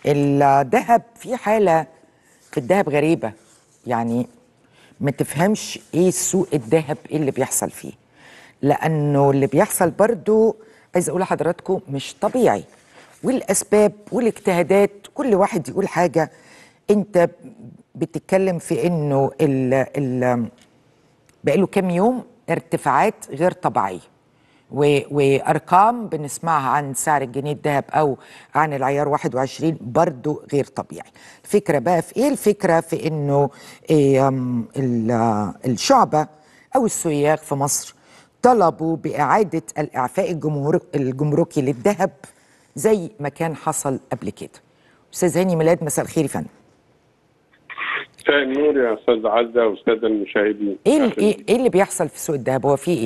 الذهب في حالة في الذهب غريبة يعني ما تفهمش ايه سوق الذهب ايه اللي بيحصل فيه لانه اللي بيحصل برضو عايز اقول لحضراتكم مش طبيعي والاسباب والاجتهادات كل واحد يقول حاجة انت بتتكلم في انه ال ال بقاله كام يوم ارتفاعات غير طبيعيه و- وارقام بنسمعها عن سعر الجنيه الذهب او عن العيار 21 برضو غير طبيعي الفكره بقى في ايه الفكره في انه إيه أم، ال- الشعبه او السياح في مصر طلبوا باعاده الاعفاء الجمهور الجمركي للذهب زي ما كان حصل قبل كده استاذ هاني ميلاد مساء الخير يا فندم مساء النور يا استاذ عزه واستاذ المشاهدين ايه ال- ايه إيه اللي بيحصل في سوق الذهب هو فيه ايه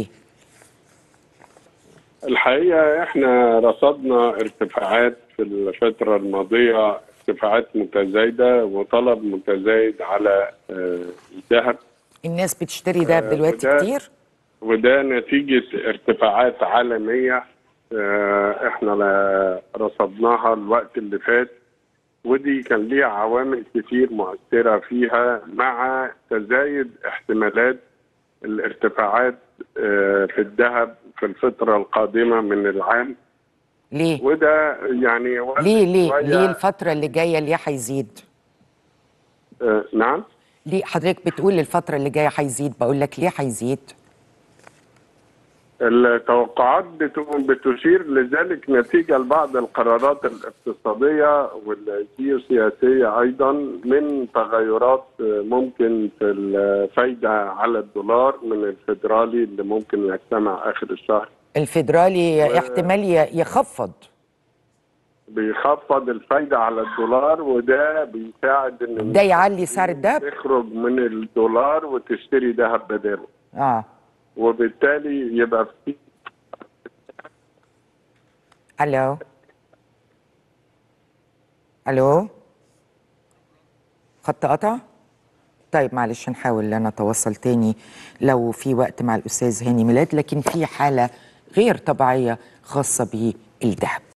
الحقيقه احنا رصدنا ارتفاعات في الفتره الماضيه ارتفاعات متزايده وطلب متزايد على آه، الذهب الناس بتشتري دهب آه، دلوقتي وده- كتير وده نتيجه ارتفاعات عالميه آه، احنا لا- رصدناها الوقت اللي فات ودي كان ليها عوامل كتير مؤثره فيها مع تزايد احتمالات الارتفاعات آه، في الذهب في الفتره القادمه من العام ليه وده يعني وقت ليه ليه شوية- ليه الفترة اللي جاية ليه هيزيد؟ آه، نعم ليه حضرتك بتقول الفترة اللي جاية هيزيد بقول لك ليه هيزيد؟ التوقعات بت- بتشير لذلك نتيجة لبعض القرارات الاقتصادية والجيوسياسية أيضا من تغيرات ممكن في الفايدة على الدولار من الفيدرالي اللي ممكن يجتمع آخر الشهر الفيدرالي احتمال ي- يخفض بيخفض الفايدة على الدولار وده بيساعد إن ده يعلي سعر الدهب؟ تخرج من الدولار وتشتري ذهب بداله اه وبالتالي يبقى في الو الو خط قطع؟ طيب معلش نحاول ان نتواصل تاني لو في وقت مع الاستاذ هاني ميلاد لكن في حالة غير طبيعية خاصة بالذهب